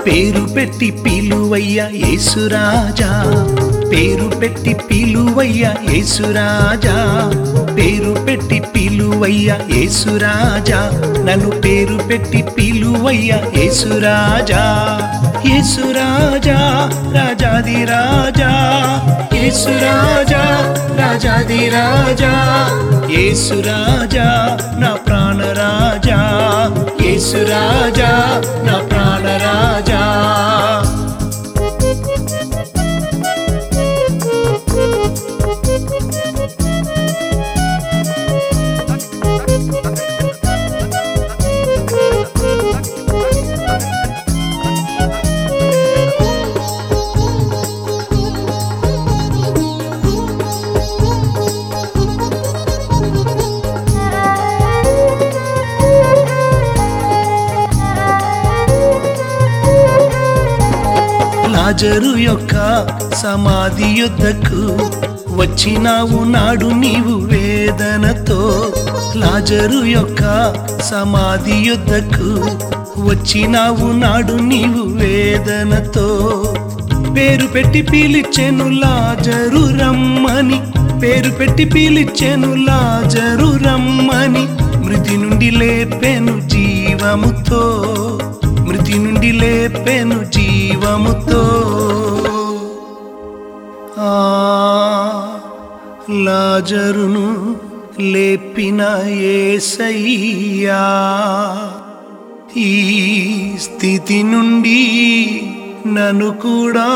పేరు పెట్టి పిలువయ్య యేసురాజా పేరు పెట్టి పిలువయ్య యేసురాజా పేరు పెట్టి పిలువయ్య యేసురాజా నన్ను పేరు పెట్టి పిలువయ్య యేసురాజా యేసురాజా రాజాది రాజా యేసురాజా రాజాది రాజా యేసురాజా నా ప్రాణరాజా యేసురాజా నా ప్రాణరాజా లాజరు యొక్క సమాధి యుద్ధకు వచ్చినావు నాడు నీవు వేదనతో లాజరు యొక్క సమాధి యుద్ధకు వచ్చినావు నాడు నీవు వేదనతో పేరు పెట్టి పీలిచ్చెను లాజరు రమ్మని పేరు పెట్టి పీలిచ్చెను లాజరు రమ్మని మృతి నుండి లేపెను జీవముతో మృతి నుండి లేపెను జీవముతో ఆ లాజరును లేపిన ఏసయ్యా ఈ స్థితి నుండి నన్ను కూడా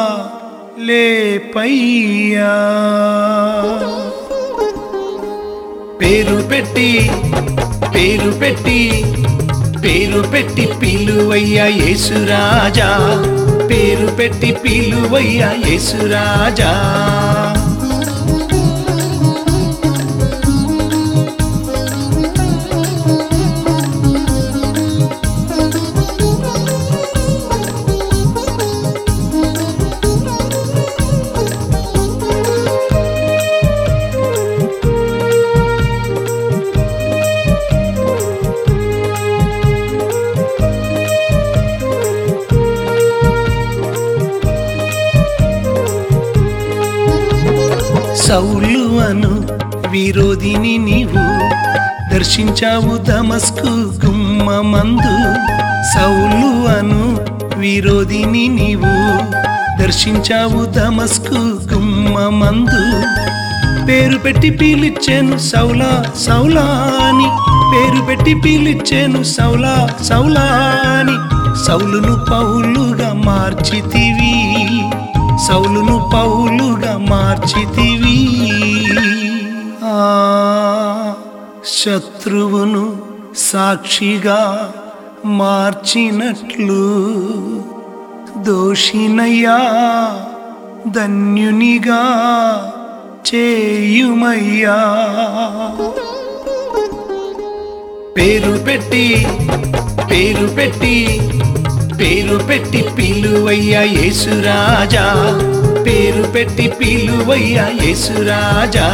లేపయ్యా పేరు పెట్టి పేరు పెట్టి పేరు పెట్టి పిలువయ్యా యేసురాజా పేరు పెట్టి పిలువయ్యా యేసురాజా సౌలు అను విరోధిని నీవు దర్శించావు దమస్కు గుమ్మమందు సౌలు అను విరోధిని నీవు దర్శించావు దమస్కు గుమ్మమందు పేరు పెట్టి పీలిచ్చాను సౌలా సౌలా అని పేరు పెట్టి పీలిచ్చాను సౌలా సౌలా అని సౌలును పౌలుగా మార్చితివి సౌలును పౌలుగా మార్చితివి ఆ శత్రువును సాక్షిగా మార్చినట్లు దోషినయ్యా ధన్యునిగా చేయుమయ్యా పేరు పెట్టి పేరు పెట్టి పేరు పెట్టి పిలువయ్యా యేసురాజా పేరు పెట్టి పిలువయ్యా యేసురాజా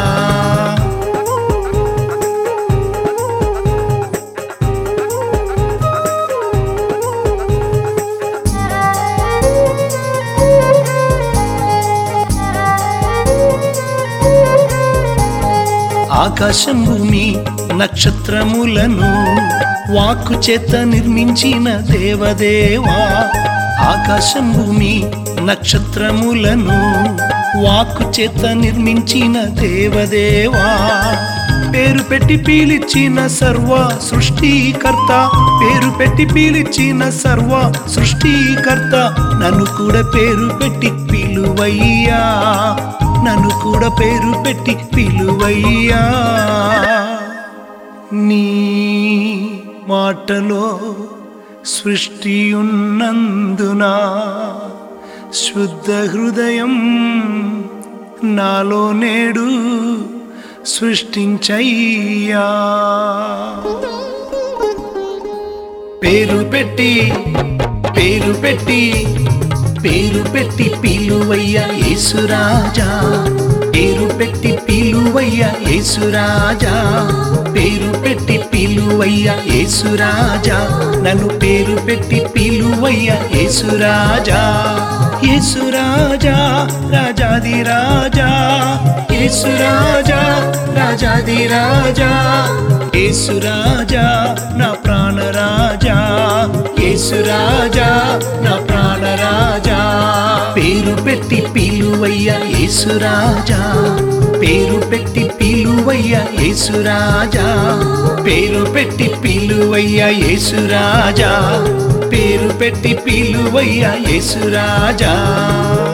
ఆకాశం భూమి నక్షత్రములను వాక్కు చేత నిర్మించిన దేవదేవా ఆకాశం భూమి నక్షత్రములను వాక్కు చేత నిర్మించిన దేవదేవా పేరు పెట్టి పీలిచ్చిన సర్వ సృష్టికర్త పేరు పెట్టి పీలిచ్చిన సర్వ సృష్టికర్త నన్ను కూడా పేరు పెట్టి పిలువయ్యా నన్ను కూడా పేరు పెట్టి పిలువయ్యా నీ మాటలో సృష్టి ఉన్నందున శుద్ధ హృదయం నాలో నేడు సృష్టించయ్యా పేరు పెట్టి పేరు పెట్టి పేరు పెట్టి పిలువయ్యా యేసురాజా పేరు పెట్టి పిలువయ్య యేసురాజా పేరు పెట్టి పిలువయ్య యేసురాజా నన్ను పేరు పెట్టి పిలువయ్య యేసురాజా యేసురాజా రాజాది రాజా యేసురాజా రాజాది రాజా యేసురాజా నా ప్రాణరాజా యేసురాజా నా ప్రాణరాజా పేరు పెట్టి పిలువయ్య యేసురాజా పేరు పెట్టి పిలువయ్య యేసురాజా పేరు పెట్టి పిలువయ్య యేసురాజా పేరు పెట్టి పిలువయ్య యేసురాజా